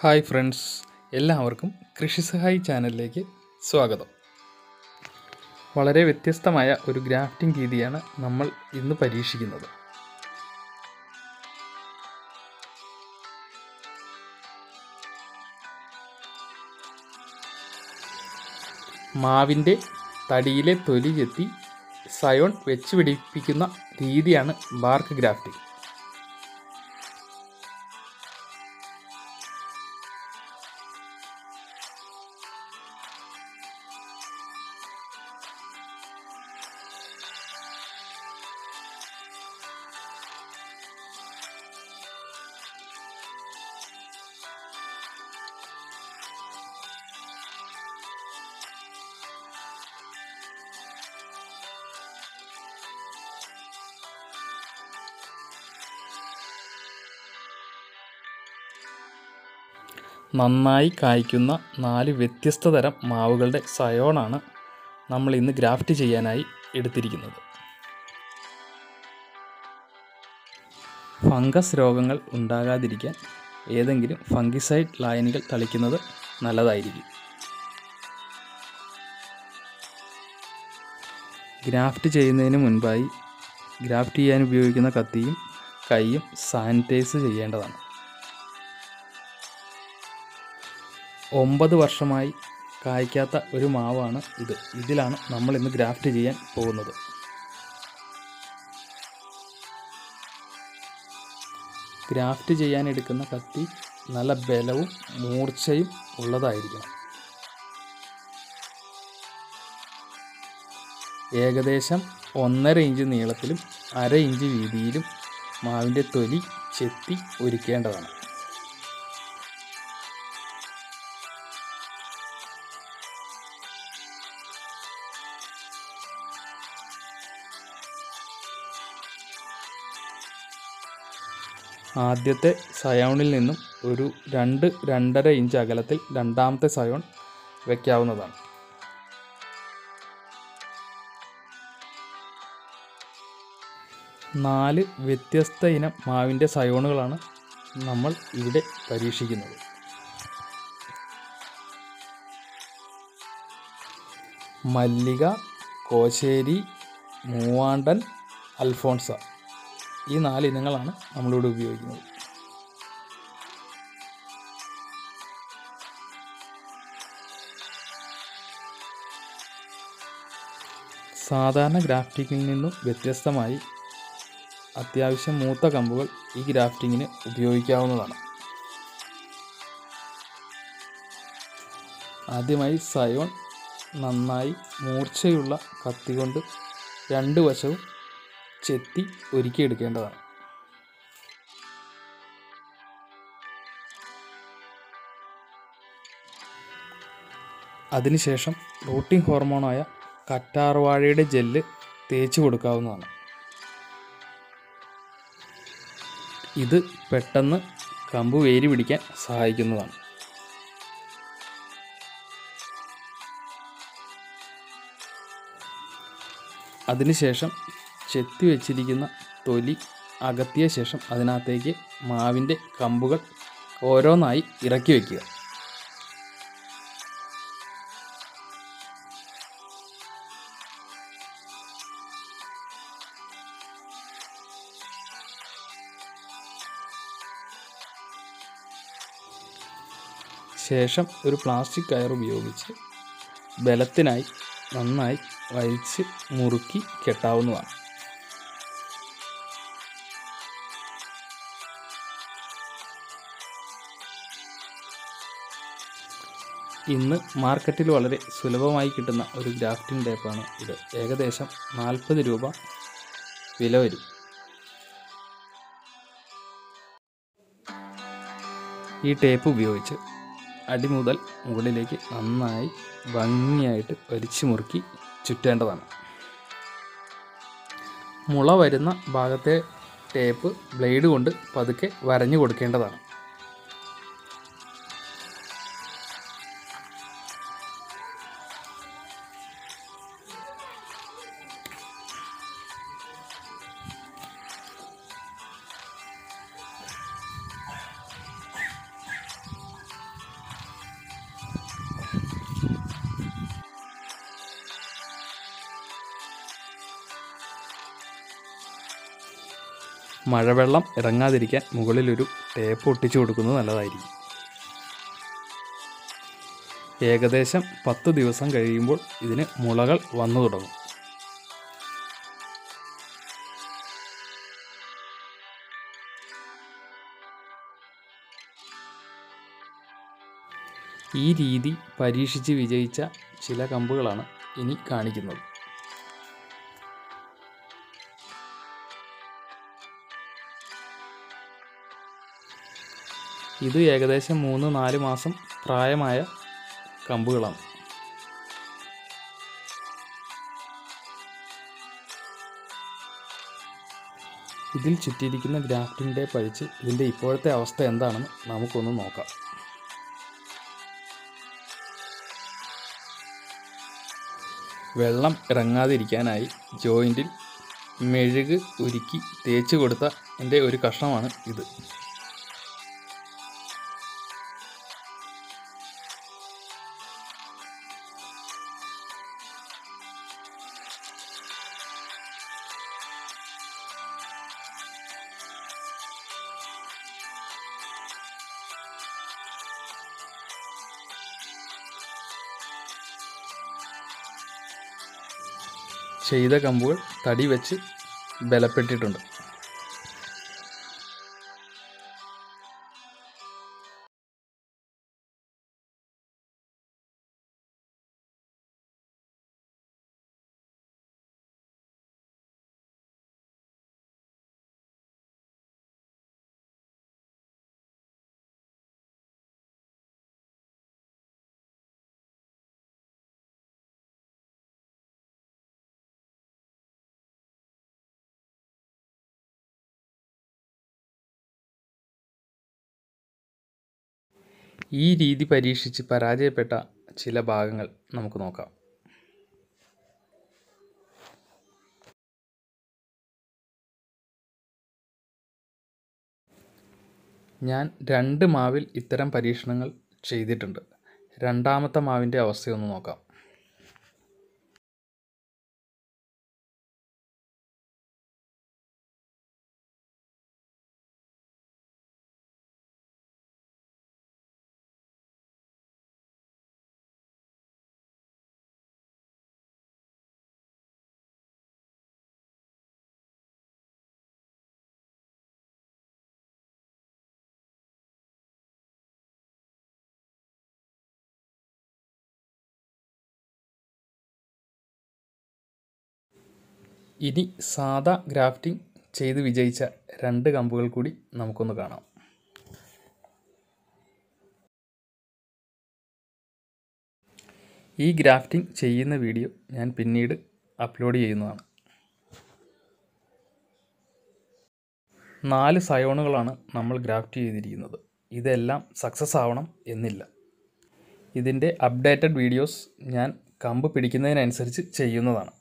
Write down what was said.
hi friends എല്ലാവർക്കും കൃഷി സഹായി ചാനലിലേക്ക് സ്വാഗതം വളരെ വ്യത്യസ്തമായ ഒരു ഗ്രാഫ്റ്റിംഗ് രീതിയാണ് നമ്മൾ ഇന്ന് പരീക്ഷിക്കുന്നത് മാവിൻ്റെ തടിയിലെ തൊലി ചെത്തി സയോൺ വെച്ച് പിടിപ്പിക്കുന്ന രീതിയാണ് ബാർക്ക് ഗ്രാഫ്റ്റിംഗ് നന്നായി കായ്ക്കുന്ന നാല് വ്യത്യസ്ത തരം മാവുകളുടെ സയോണാണ് നമ്മൾ ഇന്ന് ഗ്രാഫ്റ്റ് ചെയ്യാനായി എടുത്തിരിക്കുന്നത് ഫംഗസ് രോഗങ്ങൾ ഉണ്ടാകാതിരിക്കാൻ ഏതെങ്കിലും ഫംഗിസൈഡ് ലായനികൾ തളിക്കുന്നത് നല്ലതായിരിക്കും ഗ്രാഫ്റ്റ് ചെയ്യുന്നതിന് മുൻപായി ഗ്രാഫ്റ്റ് ചെയ്യാൻ ഉപയോഗിക്കുന്ന കത്തിയും കൈയും സാനിറ്റൈസ് ചെയ്യേണ്ടതാണ് ഒമ്പത് വർഷമായി കായ്ക്കാത്ത ഒരു മാവാണ് ഇത് ഇതിലാണ് നമ്മൾ ഇന്ന് ഗ്രാഫ്റ്റ് ചെയ്യാൻ പോകുന്നത് ഗ്രാഫ്റ്റ് ചെയ്യാൻ എടുക്കുന്ന കത്തി നല്ല ബലവും മൂർച്ചയും ഉള്ളതായിരിക്കണം ഏകദേശം ഒന്നര ഇഞ്ച് നീളത്തിലും അര ഇഞ്ച് വീതിയിലും മാവിൻ്റെ തൊലി ചെത്തി ഒരുക്കേണ്ടതാണ് ആദ്യത്തെ സയോണിൽ നിന്നും ഒരു രണ്ട് രണ്ടര ഇഞ്ച് അകലത്തിൽ രണ്ടാമത്തെ സയോൺ വയ്ക്കാവുന്നതാണ് നാല് വ്യത്യസ്ത ഇനം മാവിൻ്റെ സയോണുകളാണ് നമ്മൾ ഇവിടെ പരീക്ഷിക്കുന്നത് മല്ലിക കോശേരി മൂവാണ്ടൻ അൽഫോൺസ ഈ നാല് ഇനങ്ങളാണ് നമ്മളിവിടെ ഉപയോഗിക്കുന്നത് സാധാരണ ഗ്രാഫ്റ്റിങ്ങിൽ നിന്നും വ്യത്യസ്തമായി അത്യാവശ്യം മൂത്ത കമ്പുകൾ ഈ ഗ്രാഫ്റ്റിങ്ങിന് ഉപയോഗിക്കാവുന്നതാണ് ആദ്യമായി സയോൺ നന്നായി മൂർച്ചയുള്ള കത്തി കൊണ്ട് രണ്ട് വശവും ചെത്തി ഒരുക്കിയെടുക്കേണ്ടതാണ് അതിനുശേഷം റൂട്ടിംഗ് ഹോർമോണായ കറ്റാർവാഴയുടെ ജെല്ല് തേച്ച് കൊടുക്കാവുന്നതാണ് ഇത് പെട്ടെന്ന് കമ്പ് വേരി പിടിക്കാൻ സഹായിക്കുന്നതാണ് അതിനുശേഷം ചെത്തി വെച്ചിരിക്കുന്ന തൊലി അകത്തിയ ശേഷം അതിനകത്തേക്ക് മാവിൻ്റെ കമ്പുകൾ ഓരോന്നായി ഇറക്കി വയ്ക്കുക ശേഷം ഒരു പ്ലാസ്റ്റിക് കയർ ഉപയോഗിച്ച് ബലത്തിനായി നന്നായി വലിച്ച് മുറുക്കി കെട്ടാവുന്നതാണ് ഇന്ന് മാർക്കറ്റിൽ വളരെ സുലഭമായി കിട്ടുന്ന ഒരു ഗ്രാഫ്റ്റിംഗ് ടേപ്പാണ് ഇത് ഏകദേശം നാൽപ്പത് രൂപ വില വരും ഈ ടേപ്പ് ഉപയോഗിച്ച് അടി മുതൽ മുകളിലേക്ക് നന്നായി ഭംഗിയായിട്ട് വലിച്ചു മുറുക്കി ചുറ്റേണ്ടതാണ് മുള വരുന്ന ഭാഗത്തെ ടേപ്പ് ബ്ലേഡ് കൊണ്ട് പതുക്കെ വരഞ്ഞു കൊടുക്കേണ്ടതാണ് മഴവെള്ളം ഇറങ്ങാതിരിക്കാൻ മുകളിലൊരു ടേപ്പ് ഒട്ടിച്ചു കൊടുക്കുന്നത് നല്ലതായിരിക്കും ഏകദേശം പത്ത് ദിവസം കഴിയുമ്പോൾ ഇതിന് മുളകൾ വന്നു തുടങ്ങും ഈ രീതി പരീക്ഷിച്ച് വിജയിച്ച ചില കമ്പുകളാണ് ഇനി കാണിക്കുന്നത് ഇത് ഏകദേശം മൂന്ന് നാല് മാസം പ്രായമായ കമ്പുകളാണ് ഇതിൽ ചുറ്റിയിരിക്കുന്ന ഗ്രാഫ്റ്റിംഗ് ടേപ്പ് അഴിച്ച് ഇതിൻ്റെ ഇപ്പോഴത്തെ അവസ്ഥ എന്താണെന്ന് നമുക്കൊന്ന് നോക്കാം വെള്ളം ഇറങ്ങാതിരിക്കാനായി ജോയിൻറ്റിൽ മെഴുക് ഉരുക്കി തേച്ച് കൊടുത്ത എൻ്റെ ഒരു കഷ്ണമാണ് ഇത് ചെയ്ത കമ്പുകൾ തടി വെച്ച് ബലപ്പെട്ടിട്ടുണ്ട് ഈ രീതി പരീക്ഷിച്ച് പരാജയപ്പെട്ട ചില ഭാഗങ്ങൾ നമുക്ക് നോക്കാം ഞാൻ രണ്ട് മാവിൽ ഇത്തരം പരീക്ഷണങ്ങൾ ചെയ്തിട്ടുണ്ട് രണ്ടാമത്തെ മാവിൻ്റെ അവസ്ഥയൊന്ന് നോക്കാം ഇനി സാദാ ഗ്രാഫ്റ്റിംഗ് ചെയ്ത് വിജയിച്ച രണ്ട് കമ്പുകൾ കൂടി നമുക്കൊന്ന് കാണാം ഈ ഗ്രാഫ്റ്റിംഗ് ചെയ്യുന്ന വീഡിയോ ഞാൻ പിന്നീട് അപ്ലോഡ് ചെയ്യുന്നതാണ് നാല് സയോണുകളാണ് നമ്മൾ ഗ്രാഫ്റ്റ് ചെയ്തിരിക്കുന്നത് ഇതെല്ലാം സക്സസ് ആവണം എന്നില്ല ഇതിൻ്റെ അപ്ഡേറ്റഡ് വീഡിയോസ് ഞാൻ കമ്പ് പിടിക്കുന്നതിനനുസരിച്ച് ചെയ്യുന്നതാണ്